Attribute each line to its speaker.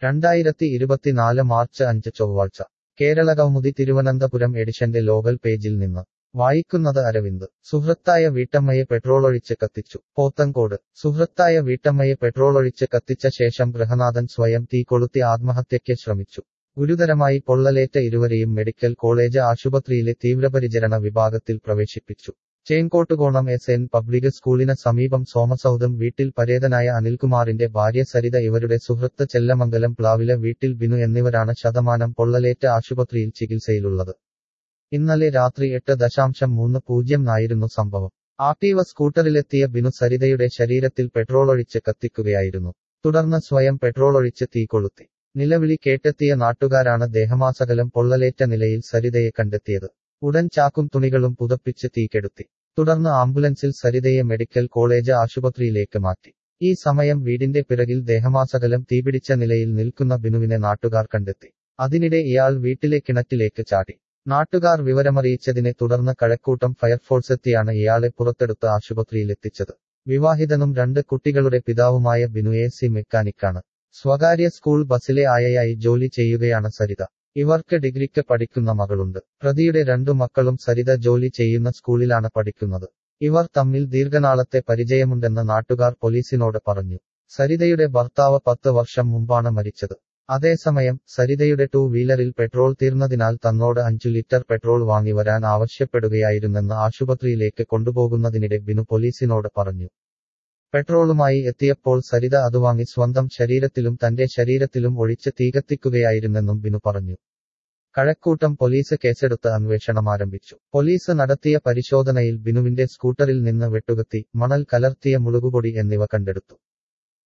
Speaker 1: രണ്ടായിരത്തി ഇരുപത്തിനാല് മാർച്ച് അഞ്ച് ചൊവ്വാഴ്ച കേരള കൗമുദി തിരുവനന്തപുരം എഡിഷന്റെ ലോകൽ പേജിൽ നിന്ന് വായിക്കുന്നത് അരവിന്ദ് സുഹൃത്തായ വീട്ടമ്മയെ പെട്രോളൊഴിച്ച് കത്തിച്ചു പോത്തങ്കോട് സുഹൃത്തായ വീട്ടമ്മയെ പെട്രോളൊഴിച്ച് കത്തിച്ച ശേഷം ഗൃഹനാഥൻ സ്വയം തീ കൊളുത്തി ആത്മഹത്യയ്ക്ക് ശ്രമിച്ചു ഗുരുതരമായി പൊള്ളലേറ്റ ഇരുവരെയും മെഡിക്കൽ കോളേജ് ആശുപത്രിയിലെ തീവ്രപരിചരണ വിഭാഗത്തിൽ പ്രവേശിപ്പിച്ചു ചേങ്കോട്ടുകോണം എസ് എൻ പബ്ലിക് സ്കൂളിന് സമീപം സോമസൗദം വീട്ടിൽ പരേതനായ അനിൽകുമാറിന്റെ ഭാര്യ സരിത ഇവരുടെ സുഹൃത്ത് ചെല്ലമംഗലം പ്ലാവിലെ വീട്ടിൽ ബിനു എന്നിവരാണ് ശതമാനം പൊള്ളലേറ്റ ആശുപത്രിയിൽ ചികിത്സയിലുള്ളത് ഇന്നലെ രാത്രി എട്ട് ദശാംശം മൂന്ന് പൂജ്യം ആയിരുന്നു സംഭവം ആക്ടീവ സ്കൂട്ടറിലെത്തിയ ബിനു സരിതയുടെ ശരീരത്തിൽ പെട്രോളൊഴിച്ച് കത്തിക്കുകയായിരുന്നു തുടർന്ന് സ്വയം പെട്രോളൊഴിച്ച് തീ കൊളുത്തി നിലവിളി കേട്ടെത്തിയ നാട്ടുകാരാണ് ദേഹമാസകലം പൊള്ളലേറ്റ നിലയിൽ സരിതയെ കണ്ടെത്തിയത് ഉടൻ ചാക്കും തുണികളും പുതപ്പിച്ച് തീക്കെടുത്തി തുടർന്ന് ആംബുലൻസിൽ സരിതയെ മെഡിക്കൽ കോളേജ് ആശുപത്രിയിലേക്ക് മാറ്റി ഈ സമയം വീടിന്റെ പിറകിൽ ദേഹമാസകലം തീപിടിച്ച നിലയിൽ നിൽക്കുന്ന ബിനുവിനെ നാട്ടുകാർ കണ്ടെത്തി അതിനിടെ ഇയാൾ വീട്ടിലെ കിണറ്റിലേക്ക് ചാടി നാട്ടുകാർ വിവരമറിയിച്ചതിനെ തുടർന്ന് കഴക്കൂട്ടം ഫയർഫോഴ്സ് എത്തിയാണ് ഇയാളെ പുറത്തെടുത്ത് ആശുപത്രിയിലെത്തിച്ചത് വിവാഹിതനും രണ്ട് കുട്ടികളുടെ പിതാവുമായ ബിനു എ സി മെക്കാനിക്കാണ് സ്വകാര്യ സ്കൂൾ ബസ്സിലെ ആയയായി ജോലി ചെയ്യുകയാണ് സരിത ഇവർക്ക് ഡിഗ്രിക്ക് പഠിക്കുന്ന മകളുണ്ട് പ്രതിയുടെ രണ്ടു മക്കളും സരിത ജോലി ചെയ്യുന്ന സ്കൂളിലാണ് പഠിക്കുന്നത് ഇവർ തമ്മിൽ ദീർഘനാളത്തെ പരിചയമുണ്ടെന്ന് നാട്ടുകാർ പോലീസിനോട് പറഞ്ഞു സരിതയുടെ ഭർത്താവ് പത്ത് വർഷം മുമ്പാണ് മരിച്ചത് അതേസമയം സരിതയുടെ ടൂ വീലറിൽ പെട്രോൾ തീർന്നതിനാൽ തന്നോട് അഞ്ചു ലിറ്റർ പെട്രോൾ വാങ്ങി വരാൻ ആവശ്യപ്പെടുകയായിരുന്നെന്ന് ആശുപത്രിയിലേക്ക് കൊണ്ടുപോകുന്നതിനിടെ ബിനു പോലീസിനോട് പറഞ്ഞു പെട്രോളുമായി എത്തിയപ്പോൾ സരിത അത് വാങ്ങി സ്വന്തം ശരീരത്തിലും തന്റെ ശരീരത്തിലും ഒഴിച്ച് തീകത്തിക്കുകയായിരുന്നെന്നും ബിനു പറഞ്ഞു കഴക്കൂട്ടം പോലീസ് കേസെടുത്ത് അന്വേഷണം ആരംഭിച്ചു പോലീസ് നടത്തിയ പരിശോധനയിൽ ബിനുവിന്റെ സ്കൂട്ടറിൽ നിന്ന് വെട്ടുകത്തി മണൽ കലർത്തിയ മുളുകുപൊടി എന്നിവ കണ്ടെടുത്തു